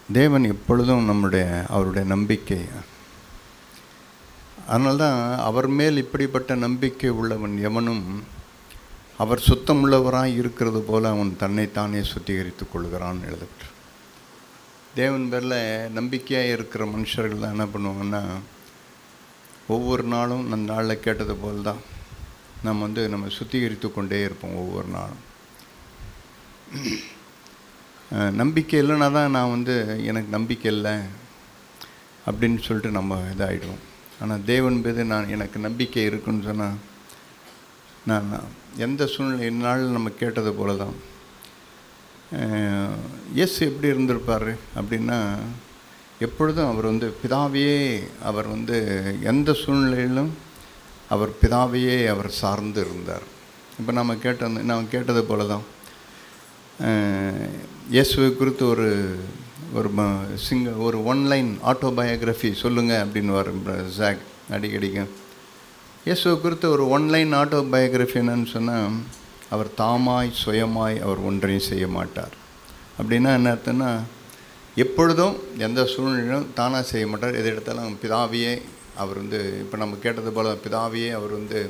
தேவன் எப்பொழுதும் நம்முடைய அவருடைய நம்பிக்கை அதனால்தான் அவர் மேல் இப்படிப்பட்ட நம்பிக்கை உள்ளவன் எவனும் அவர் சுத்தமுள்ளவராய் இருக்கிறது போல அவன் தன்னைத்தானே சுத்திகரித்துக் கொள்கிறான் எழுதப்பட்டு தேவன் பேரில் நம்பிக்கையாக இருக்கிற மனுஷர்கள் தான் என்ன பண்ணுவாங்கன்னா ஒவ்வொரு நாளும் அந்த நாளில் கேட்டது போல் தான் நம்ம வந்து நம்ம சுத்திகரித்து கொண்டே இருப்போம் ஒவ்வொரு நாளும் அஹ் நம்பிக்கை இல்லைன்னா தான் நான் வந்து எனக்கு நம்பிக்கை இல்லை அப்படின்னு சொல்லிட்டு நம்ம இதாகிடுவோம் ஆனால் தேவன் மீது நான் எனக்கு நம்பிக்கை இருக்குன்னு சொன்னால் நான் எந்த சூழ்நிலை நாள் நம்ம கேட்டது போல தான் எஸ் எப்படி இருந்திருப்பார் அப்படின்னா எப்பொழுதும் அவர் வந்து பிதாவையே அவர் வந்து எந்த சூழ்நிலையிலும் அவர் பிதாவையே அவர் சார்ந்து இருந்தார் இப்போ நம்ம கேட்ட நாம் கேட்டது போல தான் இயேசுவை குறித்து ஒரு ஒரு ம- சிங்க ஒரு ஒன்லைன் ஆட்டோபயோகிராஃபி சொல்லுங்கள் அப்படின்னு வரும் ஜாக் அடிக்கடிக்க இயேசுவை குறித்து ஒரு ஒன்லைன் ஆட்டோபயோகிராஃபி என்னன்னு சொன்னால் அவர் தாமாய் சுயமாய் அவர் ஒன்றையும் செய்ய மாட்டார் அப்படின்னா என்ன அர்த்தம்னா எப்பொழுதும் எந்த சூழ்நிலையிலும் தானாக செய்ய மாட்டார் எது எடுத்தாலும் பிதாவியே அவர் வந்து இப்போ நம்ம கேட்டது போல பிதாவியே அவர் வந்து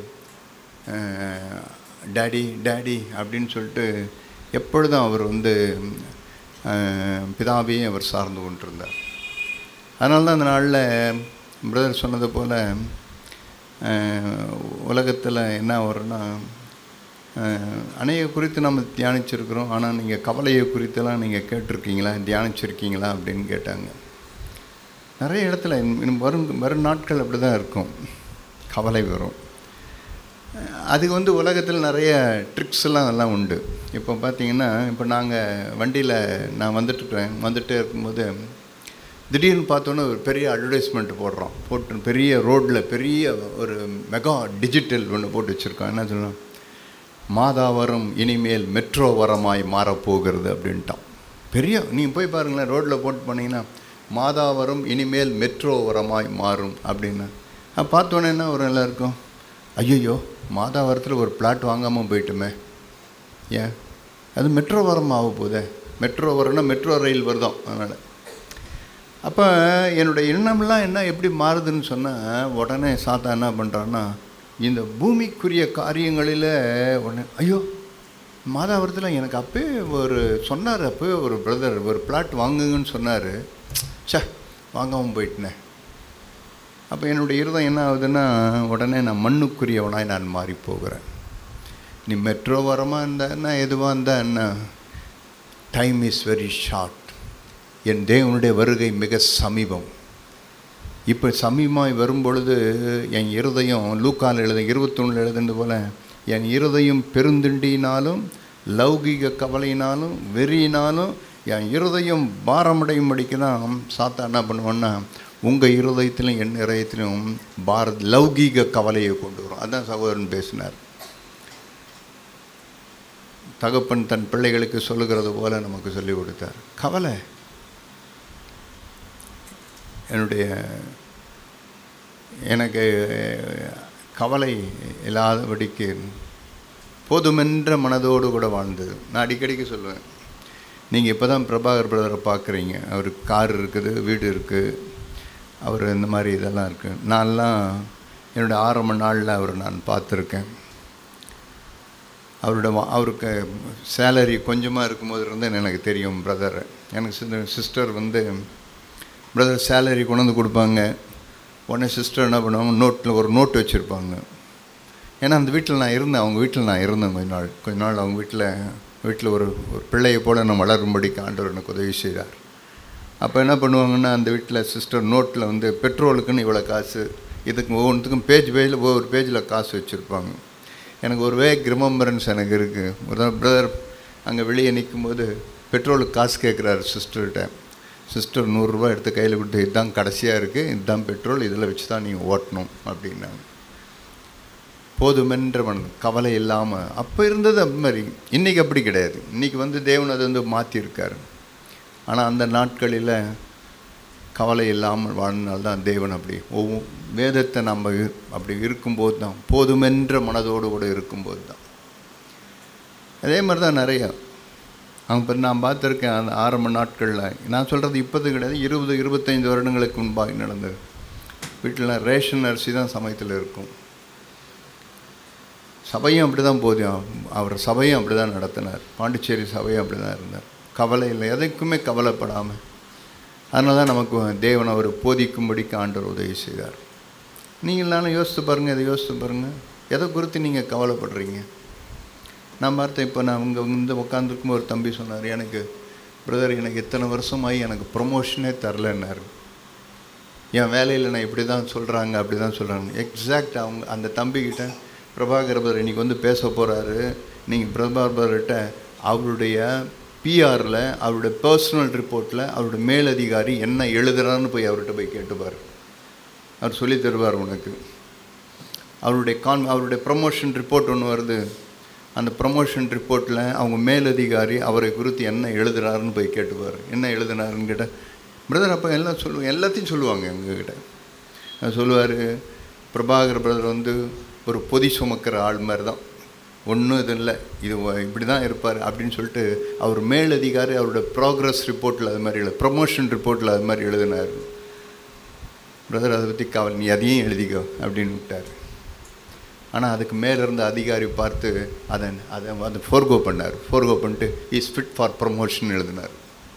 டேடி டேடி அப்படின்னு சொல்லிட்டு எப்பொழுதும் அவர் வந்து அஹ், பிதாவையே அவர் சார்ந்து கொண்டிருந்தார் அதனால தான் அந்த நாளில் பிரதர் சொன்னது போல் உலகத்தில் என்ன வரும்னா அஹ், அநேக குறித்து நம்ம தியானிச்சிருக்கிறோம் ஆனால் நீங்கள் கவலையை குறித்தெல்லாம் நீங்கள் கேட்டிருக்கீங்களா தியானிச்சிருக்கீங்களா அப்படின்னு கேட்டாங்க நிறைய இடத்துல இன்னும் இன்னும் வரும் வரும் நாட்கள் அப்படி தான் இருக்கும் கவலை வரும் அதுக்கு வந்து உலகத்தில் நிறைய ட்ரிக்ஸ் எல்லாம் எல்லாம் உண்டு இப்போ பார்த்தீங்கன்னா இப்போ நாங்கள் வண்டியில் நான் வந்துட்டுருக்கேன் வந்துட்டே இருக்கும்போது திடீர்னு பார்த்தோன்னே ஒரு பெரிய அட்வர்டைஸ்மெண்ட் போடுறோம் போட்டு பெரிய ரோட்டில் பெரிய ஒரு மெகா டிஜிட்டல் ஒன்று போட்டு வச்சுருக்கோம் என்ன சொல்லணும் மாதாவரம் இனிமேல் மெட்ரோ வரமாய் மாறப்போகிறது அப்படின்ட்டான் பெரிய நீங்கள் போய் பாருங்களேன் ரோட்டில் போட்டு போனீங்கன்னா மாதாவரம் இனிமேல் மெட்ரோ வரமாய் மாறும் அப்படின்னு அது பார்த்தோன்னே என்ன ஒரு நல்லா இருக்கும் ஐயோ மாதாவரத்தில் ஒரு பிளாட் வாங்காமல் போயிட்டுமே ஏன் அது மெட்ரோ வரம் ஆக போதே மெட்ரோ வரம்னா மெட்ரோ ரயில் வருதோம் அதனால் அப்போ என்னுடைய எண்ணம்லாம் என்ன எப்படி மாறுதுன்னு சொன்னால் உடனே சாத்தா என்ன பண்ணுறான்னா இந்த பூமிக்குரிய காரியங்களில் உடனே ஐயோ மாதாவரத்தில் எனக்கு அப்போயே ஒரு சொன்னார் அப்போயே ஒரு பிரதர் ஒரு பிளாட் வாங்குங்கன்னு சொன்னார் ச்சே வாங்காமல் போயிட்டேனே அப்போ என்னுடைய இருதயம் என்ன ஆகுதுன்னா உடனே நான் மண்ணுக்குரியவனாய் நான் மாறி போகிறேன் நீ மெட்ரோ வரமாக இருந்தா என்ன எதுவாக இருந்தா என்ன டைம் இஸ் வெரி ஷார்ட் என் தேவனுடைய வருகை மிக சமீபம் இப்போ சமீபமாய் வரும்பொழுது என் இருதயம் லூக்கால் எழுத இருபத்தொன்னில் எழுதுனது போல என் இருதயம் பெருந்திண்டினாலும் லௌகிக கவலையினாலும் வெறியினாலும் என் இருதயம் பாரமடையும்படிக்கு தான் சாத்தா என்ன பண்ணுவோன்னா உங்கள் இருதயத்திலும் என் இருதயத்திலும் பார லௌகீக கவலையை கொண்டு வரும் அதான் சகோதரன் பேசினார் தகப்பன் தன் பிள்ளைகளுக்கு சொல்லுகிறது போல நமக்கு சொல்லிக் கொடுத்தார் கவலை என்னுடைய எனக்கு கவலை இல்லாதபடிக்கு போதுமென்ற மனதோடு கூட வாழ்ந்தது நான் அடிக்கடிக்கு சொல்லுவேன் நீங்கள் இப்போ தான் பிரபாகர் பிரதரை பார்க்குறீங்க அவருக்கு கார் இருக்குது வீடு இருக்குது அவர் இந்த மாதிரி இதெல்லாம் இருக்குது நான்லாம் என்னுடைய ஆரம்ப நாளில் அவர் நான் பார்த்துருக்கேன் அவரோட வா- அவருக்கு சேலரி கொஞ்சமாக இருக்கும்போது இருந்து எனக்கு தெரியும் பிரதர் எனக்கு சிஸ்டர் வந்து பிரதர் சேலரி கொண்டு வந்து கொடுப்பாங்க உடனே சிஸ்டர் என்ன பண்ணுவாங்க நோட்டில் ஒரு நோட் வச்சுருப்பாங்க ஏன்னா அந்த வீட்டில் நான் இருந்தேன் அவங்க வீட்டில் நான் இருந்தேன் கொஞ்ச நாள் கொஞ்ச நாள் அவங்க வீட்டில் வீட்டில் ஒரு ஒரு பிள்ளையை போல நான் வளரும்படிக்கு ஆண்டவர் எனக்கு உதவி செய்தார் அப்போ என்ன பண்ணுவாங்கன்னா அந்த வீட்டில் சிஸ்டர் நோட்டில் வந்து பெட்ரோலுக்குன்னு இவ்வளோ காசு இதுக்கு ஒவ்வொன்றுத்துக்கும் பேஜ் பேஜில் ஒவ்வொரு பேஜில் காசு வச்சுருப்பாங்க எனக்கு ஒரு வே ரிமம்பரன்ஸ் எனக்கு இருக்குது ஒரு பிரதர் அங்கே வெளியே நிற்கும்போது பெட்ரோலுக்கு காசு கேட்குறாரு சிஸ்டர்கிட்ட சிஸ்டர் நூறுரூவா எடுத்து கையில் கொடுத்து இதுதான் கடைசியாக இருக்குது இதுதான் பெட்ரோல் இதில் வச்சு தான் நீங்கள் ஓட்டணும் அப்படின்னாங்க போதுமென்ற மன கவலை இல்லாமல் அப்போ இருந்தது அந்த மாதிரி இன்றைக்கி அப்படி கிடையாது இன்றைக்கி வந்து தேவன் அதை வந்து மாற்றிருக்காரு ஆனால் அந்த நாட்களில் கவலை இல்லாமல் வாழ்ந்தால்தான் தேவன் அப்படி ஒவ்வொரு வேதத்தை நம்ம இரு- அப்படி இருக்கும்போது தான் போதுமென்ற மனதோடு கூட இருக்கும்போது தான் அதே மாதிரி தான் நிறைய அவங்க இப்போ நான் பார்த்துருக்கேன் அந்த ஆரம்ப நாட்களில் நான் சொல்கிறது இப்போது கிடையாது இருபது இருபத்தைந்து வருடங்களுக்கு முன்பாக நடந்தது வீட்டில் ரேஷன் அரிசி தான் சமயத்தில் இருக்கும் சபையும் அப்படி தான் போதும் அவர் சபையும் அப்படி தான் நடத்தினார் பாண்டிச்சேரி சபையும் அப்படி தான் இருந்தார் கவலை இல்லை எதைக்குமே கவலைப்படாமல் அதனால தான் நமக்கு தேவன் அவர் போதிக்கும்படிக்கு ஆண்டவர் உதவி செய்தார் நீங்கள் நானும் யோசித்து பாருங்கள் இதை யோசித்து பாருங்கள் எதை குறித்து நீங்கள் கவலைப்படுறீங்க நான் பார்த்தேன் இப்போ நான் இங்கே இந்த உட்காந்துருக்கும் ஒரு தம்பி சொன்னார் எனக்கு பிரதர் எனக்கு இத்தனை வருஷமாகி எனக்கு ப்ரொமோஷனே தரலன்னாரு என் வேலையில் நான் இப்படி தான் சொல்கிறாங்க அப்படி தான் சொல்கிறாங்க எக்ஸாக்ட் அவங்க அந்த தம்பிக்கிட்ட பிரபாகர் பிரதர் இன்னைக்கு வந்து பேச போகிறாரு நீங்கள் பிரபாகர்கிட்ட அவருடைய பிஆரில் அவருடைய பர்சனல் ரிப்போர்ட்டில் அவருடைய மேலதிகாரி என்ன எழுதுறான்னு போய் அவர்கிட்ட போய் கேட்டுப்பார் அவர் சொல்லி தருவார் உனக்கு அவருடைய கான் அவருடைய ப்ரமோஷன் ரிப்போர்ட் ஒன்று வருது அந்த ப்ரமோஷன் ரிப்போர்ட்டில் அவங்க மேலதிகாரி அவரை குறித்து என்ன எழுதுறாருன்னு போய் கேட்டுப்பார் என்ன எழுதுனாருன்னு கேட்டால் பிரதர் அப்போ எல்லாம் சொல்லுவாங்க எல்லாத்தையும் சொல்லுவாங்க எங்ககிட்ட சொல்லுவார் பிரபாகர் பிரதர் வந்து ஒரு பொதி சுமக்கிற ஆள் மாதிரி தான் ஒன்றும் இது இல்லை இது வ- இப்படி தான் இருப்பார் அப்படின்னு சொல்லிட்டு அவர் மேலதிகாரி அவரோட ப்ராக்ரஸ் ரிப்போர்ட்டில் அது மாதிரி எழு ப்ரமோஷன் ரிப்போர்ட்டில் அது மாதிரி எழுதினார் பிரதர் அதை பற்றி கவலை நீ அதையும் எழுதிக்கோ அப்படின்னு விட்டார் ஆனால் அதுக்கு மேலே இருந்த அதிகாரி பார்த்து அதை அதை அதை ஃபோர்கோ பண்ணார் ஃபோர்கோ பண்ணிட்டு இஸ் ஃபிட் ஃபார் ப்ரமோஷன் எழுதினார்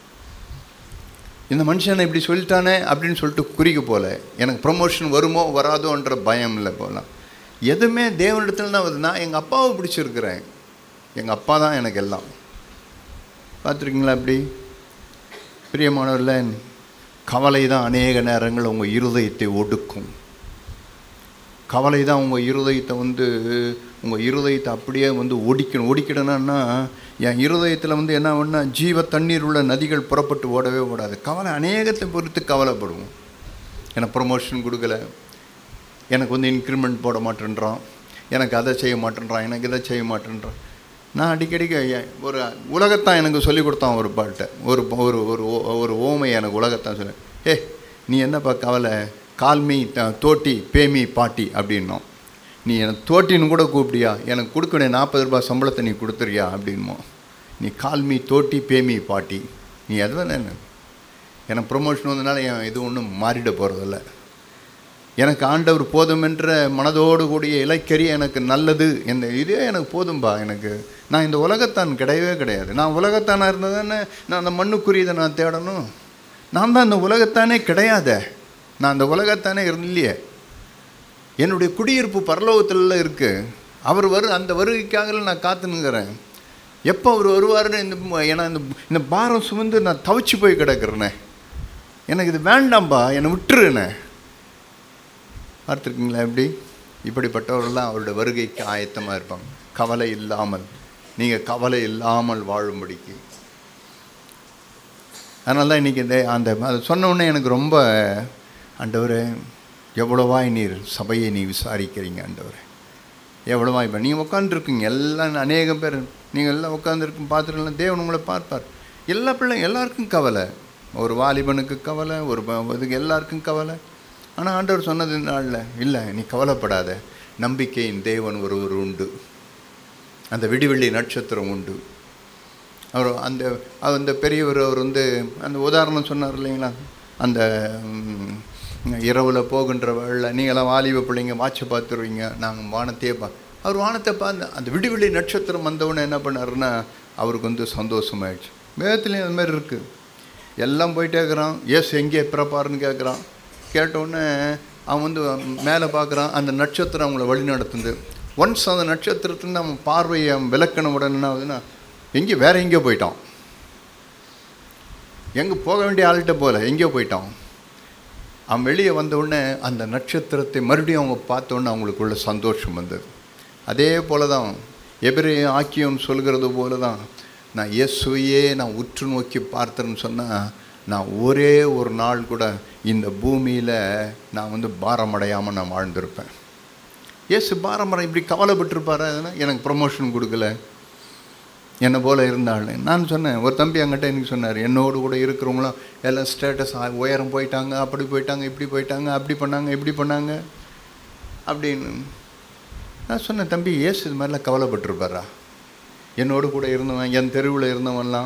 இந்த மனுஷனை இப்படி சொல்லிட்டானே அப்படின்னு சொல்லிட்டு குறிக்க போல எனக்கு ப்ரமோஷன் வருமோ வராதோன்ற பயம் இல்லை போகலாம் எதுவுமே தேவனிடத்துல தான் வருது நான் எங்கள் அப்பாவை பிடிச்சிருக்கிறேன் எங்கள் அப்பா தான் எனக்கு எல்லாம் பார்த்துருக்கீங்களா அப்படி பிரியமானவரில் கவலை தான் அநேக நேரங்கள் உங்கள் இருதயத்தை ஒடுக்கும் கவலை தான் உங்கள் இருதயத்தை வந்து உங்கள் இருதயத்தை அப்படியே வந்து ஒடிக்கணும் ஒடிக்கணும்னா என் இருதயத்தில் வந்து என்ன பண்ணா ஜீவ தண்ணீர் உள்ள நதிகள் புறப்பட்டு ஓடவே ஓடாது கவலை அநேகத்தை பொறுத்து கவலைப்படுவோம் எனக்கு ப்ரொமோஷன் கொடுக்கல எனக்கு வந்து இன்க்ரிமெண்ட் போட மாட்டேன்றான் எனக்கு அதை செய்ய மாட்டேன்றான் எனக்கு இதை செய்ய மாட்டேன்றான் நான் அடிக்கடிக்கு எ- ஒரு உலகத்தான் எனக்கு சொல்லி கொடுத்தான் ஒரு பாட்டை ஒரு ஒரு ஒரு ஓ- ஒரு ஓமை எனக்கு உலகத்தான் சொன்னேன் ஏ நீ என்னப்பா கவலை கால்மி த- தோட்டி பேமி பாட்டி அப்படின்னோம் நீ எனக்கு தோட்டின்னு கூட கூப்பிடியா எனக்கு கொடுக்க வேண்டிய நாற்பது ரூபாய் சம்பளத்தை நீ கொடுத்துறியா அப்படின்மோ நீ கால்மி தோட்டி பேமி பாட்டி நீ அது தானே எனக்கு ப்ரொமோஷன் வந்ததுனால என் இது ஒன்றும் மாறிட போகிறதில்ல எனக்கு ஆண்டவர் போதும் என்ற மனதோடு கூடிய இலைக்கறி எனக்கு நல்லது இந்த இதே எனக்கு போதும்பா எனக்கு நான் இந்த உலகத்தான் கிடையவே கிடையாது நான் உலகத்தானா இருந்ததானே நான் அந்த மண்ணுக்குரியதை நான் தேடணும் நான் தான் இந்த உலகத்தானே கிடையாதே நான் அந்த உலகத்தானே இல்லையே என்னுடைய குடியிருப்பு பரலோகத்தில் இருக்குது அவர் வரு அந்த வருகைக்காக நான் காத்துனுங்கிறேன் எப்போ அவர் வருவாருன்னு இந்த ம- ஏன்னா இந்த இந்த பாரம் சுமந்து நான் தவிச்சு போய் கிடக்கிறேனே எனக்கு இது வேண்டாம்பா என்னை விட்டுருண்ணே பார்த்துருக்கீங்களா எப்படி இப்படிப்பட்டவர்கள்லாம் அவருடைய வருகைக்கு ஆயத்தமாக இருப்பாங்க கவலை இல்லாமல் நீங்கள் கவலை இல்லாமல் வாழும்படிக்கு அதனால தான் இன்றைக்கி இந்த அந்த அதை சொன்ன உடனே எனக்கு ரொம்ப ஆண்டவரே எவ்வளவாய் நீர் சபையை நீ விசாரிக்கிறீங்க ஆண்டவரே எவ்வளவா இப்போ நீங்கள் உட்காந்துருக்கீங்க எல்லாம் அநேகம் பேர் நீங்கள் எல்லாம் உட்காந்துருக்கும் பார்த்துருக்கலாம் தேவன் உங்களை பார்ப்பார் எல்லா பிள்ளைங்க எல்லாருக்கும் கவலை ஒரு வாலிபனுக்கு கவலை ஒரு ப- இதுக்கு எல்லாருக்கும் கவலை ஆனால் ஆண்டவர் சொன்னது நாளில் இல்லை நீ கவலைப்படாத நம்பிக்கையின் தேவன் ஒருவர் உண்டு அந்த விடிவெள்ளி நட்சத்திரம் உண்டு அவர் அந்த அந்த பெரியவர் அவர் வந்து அந்த உதாரணம் சொன்னார் இல்லைங்களா அந்த ம், இரவில் போகின்ற வேளை நீங்களாம் வாலிப பிள்ளைங்க வாட்சை பார்த்துருவீங்க நாங்கள் வானத்தையே பா அவர் வானத்தை பார்த்து அந்த விடிவெள்ளி நட்சத்திரம் வந்தவுடனே என்ன பண்ணாருன்னா அவருக்கு வந்து சந்தோஷமாயிடுச்சு வேதத்துலேயும் அந்த மாதிரி இருக்குது எல்லாம் போயிட்டே இருக்கிறான் ஏசு எங்கே பிறப்பாருன்னு கேட்குறான் கேட்டவுடனே அவன் வந்து மேலே பார்க்குறான் அந்த நட்சத்திரம் அவங்கள வழி நடத்துது ஒன்ஸ் அந்த நட்சத்திரத்துலேருந்து அவன் பார்வையை அவன் விளக்கணும் உடனே என்ன ஆகுதுன்னா எங்கே வேற எங்கேயோ போயிட்டான் எங்கே போக வேண்டிய ஆள்கிட்ட போகல எங்கேயோ போயிட்டான் அவன் வெளியே வந்த உடனே அந்த நட்சத்திரத்தை மறுபடியும் அவங்க பார்த்த உடனே அவங்களுக்குள்ள சந்தோஷம் வந்தது அதே போல தான் எபிரே ஆக்கியம் சொல்கிறது போல தான் நான் இயேசுவையே நான் உற்று நோக்கி பார்த்தேன்னு சொன்னால் நான் ஒரே ஒரு நாள் கூட இந்த பூமியில் நான் வந்து பாரமடையாமல் நான் வாழ்ந்திருப்பேன் இயேசு பாரம்பரம் இப்படி கவலைப்பட்டிருப்பாரு அதனால் எனக்கு ப்ரமோஷன் கொடுக்கல என்னை போல் இருந்தாள் நான் சொன்னேன் ஒரு தம்பி அங்கிட்ட எனக்கு சொன்னார் என்னோடு கூட இருக்கிறவங்களாம் எல்லாம் ஸ்டேட்டஸ் உயரம் போயிட்டாங்க அப்படி போயிட்டாங்க இப்படி போயிட்டாங்க அப்படி பண்ணாங்க இப்படி பண்ணாங்க அப்படின்னு நான் சொன்னேன் தம்பி ஏசு இது மாதிரிலாம் கவலைப்பட்டிருப்பாரா என்னோடு கூட இருந்தவன் என் தெருவில் இருந்தவன்லாம்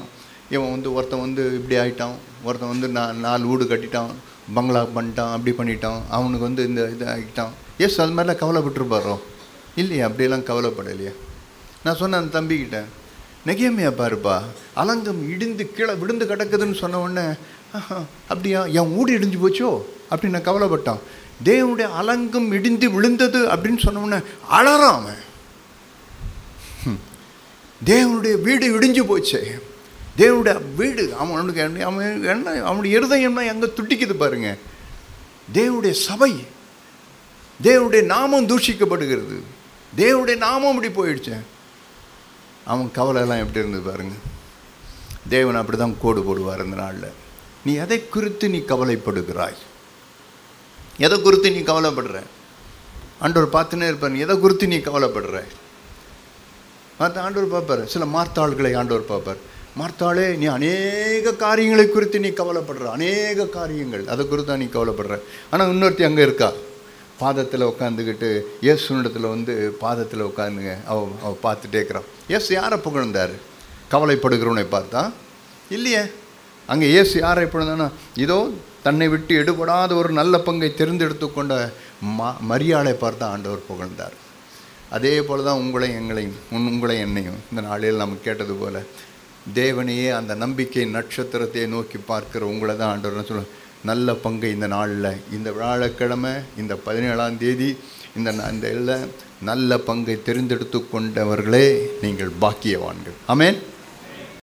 இவன் வந்து ஒருத்தன் வந்து இப்படி ஆயிட்டான் ஒருத்தன் வந்து நான் நாலு வீடு கட்டிட்டான் பங்களா பண்ணிட்டான் அப்படி பண்ணிட்டான் அவனுக்கு வந்து இந்த இது ஆகிட்டான் எஸ் அது மாதிரிலாம் கவலைப்பட்டுருப்பாரோ இல்லையா அப்படியெல்லாம் கவலைப்படலையா நான் சொன்னேன் அந்த தம்பிக்கிட்ட நெகியமையா பாருப்பா அலங்கம் இடிந்து கீழே விழுந்து கிடக்குதுன்னு சொன்ன உடனே "ஆஹா, அப்படியா என் ஊடு இடிஞ்சு போச்சோ அப்படின்னு நான் கவலைப்பட்டான் தேவனுடைய அலங்கம் இடிந்து விழுந்தது அப்படின்னு சொன்ன உடனே அழறான் அவன் ஹம். தேவனுடைய வீடு இடிஞ்சு போச்சே தேவனுடைய வீடு அவனுக்கு என்ன- அவன் என்ன அவனுடைய இருதயம்னா எங்கே துட்டிக்குது பாருங்க தேவனுடைய சபை தேவனுடைய நாமம் தூஷிக்கப்படுகிறது தேவனுடைய நாமம் அப்படி போயிடுச்சு அவன் கவலையெல்லாம் எப்படி இருந்தது பாருங்க தேவன் அப்படி தான் கோடு போடுவார் இந்த நாளில் நீ எதை குறித்து நீ கவலைப்படுகிறாய் எதை குறித்து நீ கவலைப்படுற ஆண்டவர் பார்த்துனே இருப்பார் நீ எதை குறித்து நீ கவலைப்படுற பார்த்து ஆண்டவர் பார்ப்பார் சில மார்த்தாள்களை ஆண்டவர் பார்ப்பார் மார்த்தாளே நீ அநேக காரியங்களை குறித்து நீ கவலைப்படுற அநேக காரியங்கள் அதை குறித்து தான் நீ கவலைப்படுற ஆனால் இன்னொருத்தி அங்கே இருக்கா பாதத்தில் உட்காந்துக்கிட்டு இயேசுனிடத்தில் வந்து பாதத்தில் உட்காந்துங்க அவ அவ பார்த்துட்டே இருக்கிறான் இயேசு யாரை புகழ்ந்தார் கவலைப்படுகிறவனை பார்த்தா இல்லையே அங்கே இயேசு யாரை புகழ்ந்தானா இதோ தன்னை விட்டு எடுபடாத ஒரு நல்ல பங்கை தெரிந்தெடுத்து கொண்ட ம மரியாதை பார்த்தா ஆண்டவர் புகழ்ந்தார் அதே போல தான் உங்களையும் எங்களையும் உன் உங்களை என்னையும் இந்த நாளில் நம்ம கேட்டது போல தேவனையே அந்த நம்பிக்கை நட்சத்திரத்தை நோக்கி பார்க்கிற உங்களை தான் ஆண்டவர் சொல்ல நல்ல பங்கை இந்த நாளில் இந்த வியாழக்கிழமை இந்த பதினேழாம் தேதி இந்த ந- இந்த இதில் நல்ல பங்கை தெரிந்தெடுத்து கொண்டவர்களே நீங்கள் பாக்கியவான்கள் ஆமென்